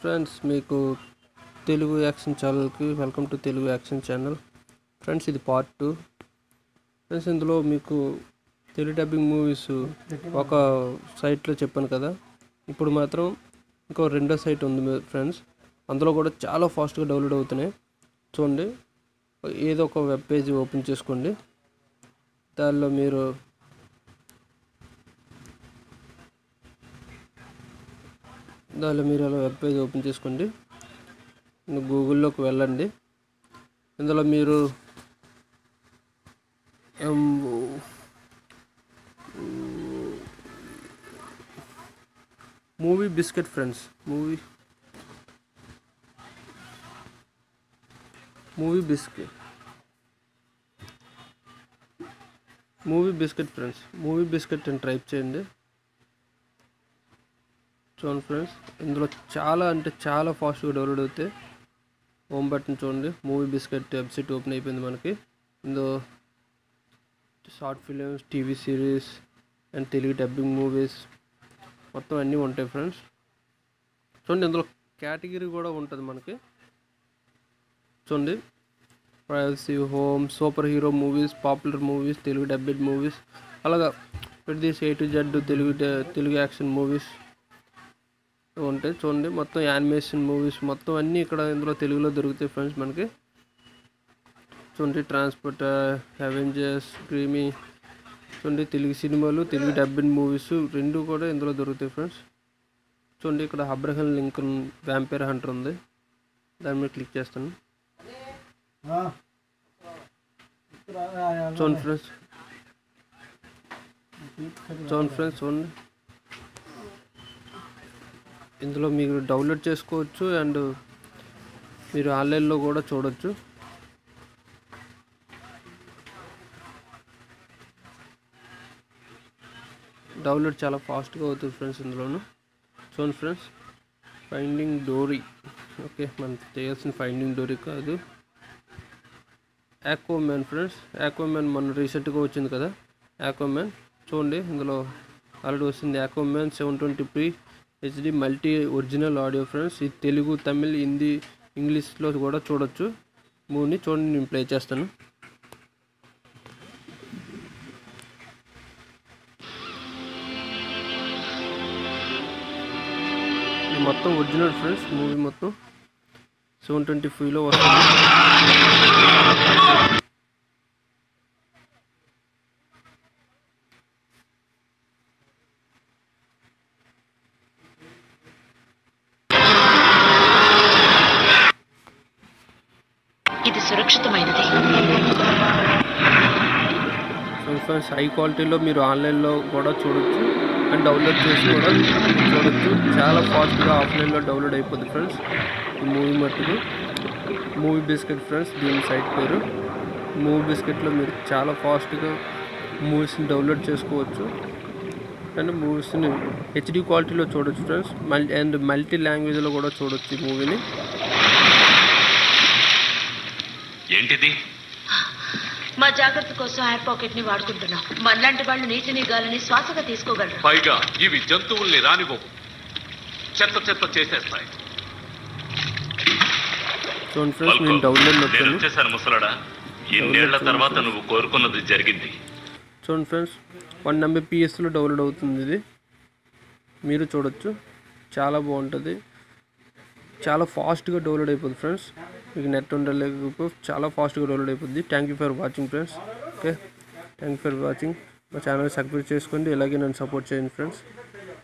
friends మీకు Telugu action ఛానల్కి welcome to Telugu action channel friends ఇది పార్ట్ టూ ఫ్రెండ్స్ ఇందులో మీకు తెలుగు డబ్బింగ్ మూవీస్ ఒక సైట్లో చెప్పాను కదా ఇప్పుడు మాత్రం ఇంకో రెండో సైట్ ఉంది మీ- ఫ్రెండ్స్ అందులో కూడా చాలా ఫాస్ట్గా డౌన్లోడ్ అవుతున్నాయి చూడండి ఏదో ఒక వెబ్ పేజ్ ఓపెన్ చేసుకోండి దానిలో మీరు దానిలో మీరు అలా వెబ్ పేజ్ ఓపెన్ చేసుకోండి ఇంకా గూగుల్లోకి వెళ్ళండి ఇందులో మీరు ఎం- movie biscuit friends movie movie biscuit movie biscuit friends movie biscuit అని టైప్ చేయండి చూడండి ఫ్రెండ్స్ ఇందులో చాలా అంటే చాలా ఫాస్ట్గా డౌన్లోడ్ అవుతాయి హోమ్ బటన్ చూడండి మూవీ బిస్కెట్ వెబ్సైట్ ఓపెన్ అయిపోయింది మనకి ఇందులో short films TV series and Telugu dubbing movies మొత్తం అన్నీ ఉంటాయి ఫ్రెండ్స్ చూడండి ఇందులో కేటగిరీ కూడా ఉంటుంది మనకి చూడండి privacy home super hero movies popular movies Telugu dubbed movies అలాగా ప్రతిదీస్ ఏ టు జెడ్ తెలుగు డ- తెలుగు యాక్షన్ మూవీస్ ఉంటాయి చూడండి మొత్తం యానిమేషన్ మూవీస్ మొత్తం అన్నీ ఇక్కడ ఇందులో తెలుగులో దొరుకుతాయి ఫ్రెండ్స్ మనకి చూడండి ట్రాన్స్పోర్ట్ అవెంజర్స్ క్రీమీ చూడండి తెలుగు సినిమాలు తెలుగు డబ్బింగ్ మూవీస్ రెండు కూడా ఇందులో దొరుకుతాయి ఫ్రెండ్స్ చూడండి ఇక్కడ అబ్రహం లింకన్ వ్యాంపైర్ హంటర్ ఉంది దాని మీద క్లిక్ చేస్తాను చూడండి ఫ్రెండ్స్ చూడండి ఫ్రెండ్స్ చూడండి ఇందులో మీరు డౌన్లోడ్ చేసుకోవచ్చు అండ్ మీరు ఆన్లైన్లో కూడా చూడొచ్చు డౌన్లోడ్ చాలా ఫాస్ట్గా అవుతుంది ఫ్రెండ్స్ ఇందులోను చూడండి ఫ్రెండ్స్ ఫైండింగ్ డోరీ ఓకే మనం చేయాల్సిన ఫైండింగ్ డోరీ కాదు యాక్వామ్యాన్ ఫ్రెండ్స్ యాక్వామ్యాన్ మొన్న రీసెంట్గా వచ్చింది కదా యాక్వామ్యాన్ చూడండి ఇందులో ఆల్రెడీ వస్తుంది Aquaman seven twenty P HD multi original audio friends ఇది తెలుగు తమిళ్ హిందీ ఇంగ్లీష్లో కూడా చూడొచ్చు మూవీని చూడండి నేను ప్లే చేస్తాను ఇది మొత్తం ఒరిజినల్ ఫ్రెండ్స్ మూవీ మొత్తం సెవెన్ ట్వంటీ ఫైవ్లో వస్తుంది ఇది సురక్షితమైనది సో ఫ్రెండ్స్ హై క్వాలిటీలో మీరు ఆన్లైన్లో కూడా చూడొచ్చు అండ్ డౌన్లోడ్ చేసి కూడా చూడొచ్చు చాలా ఫాస్ట్గా ఆఫ్లైన్లో డౌన్లోడ్ అయిపోతుంది ఫ్రెండ్స్ ఈ మూవీ మట్టుకు మూవీ బిస్కెట్ ఫ్రెండ్స్ దీని సైట్ పేరు మూవీ బిస్కెట్లో మీరు చాలా ఫాస్ట్గా మూవీస్ని డౌన్లోడ్ చేసుకోవచ్చు అండ్ మూవీస్ని హెచ్డి క్వాలిటీలో చూడొచ్చు ఫ్రెండ్స్ మల్టీ అండ్ మల్టీ లాంగ్వేజ్లో కూడా చూడొచ్చు ఈ మూవీని ఏంటిది మా జాగ్రత్త కోసం ఎయిర్ పాకెట్ ని వాడుకుంటున్నాం మనలాంటి వాళ్ళు నీటిని గాలిని శ్వాసగా తీసుకోగలరు పైగా ఇవి జంతువుల్ని రానివ్వవు చెత్త చెత్త చేసేస్తాయి చూడండి ఫ్రెండ్స్ నేను డౌన్లోడ్ నేను నొక్కాను వచ్చేసాను ముసలాడా ఎన్నేళ్ల తర్వాత నువ్వు కోరుకున్నది జరిగింది చూడండి ఫ్రెండ్స్ వన్ ఎంబీపీఎస్లో డౌన్లోడ్ అవుతుంది ఇది మీరు చూడొచ్చు చాలా బాగుంటుంది చాలా ఫాస్ట్గా డౌన్లోడ్ అయిపోతుంది ఫ్రెండ్స్ మీకు నెట్ ఉండలేకపోతే చాలా ఫాస్ట్గా డౌన్లోడ్ అయిపోద్ది thank you for watching friends okay thank you for watching మా ఛానల్ సబ్స్క్రైబ్ చేసుకోండి ఇలాగే నన్ను సపోర్ట్ చేయండి ఫ్రెండ్స్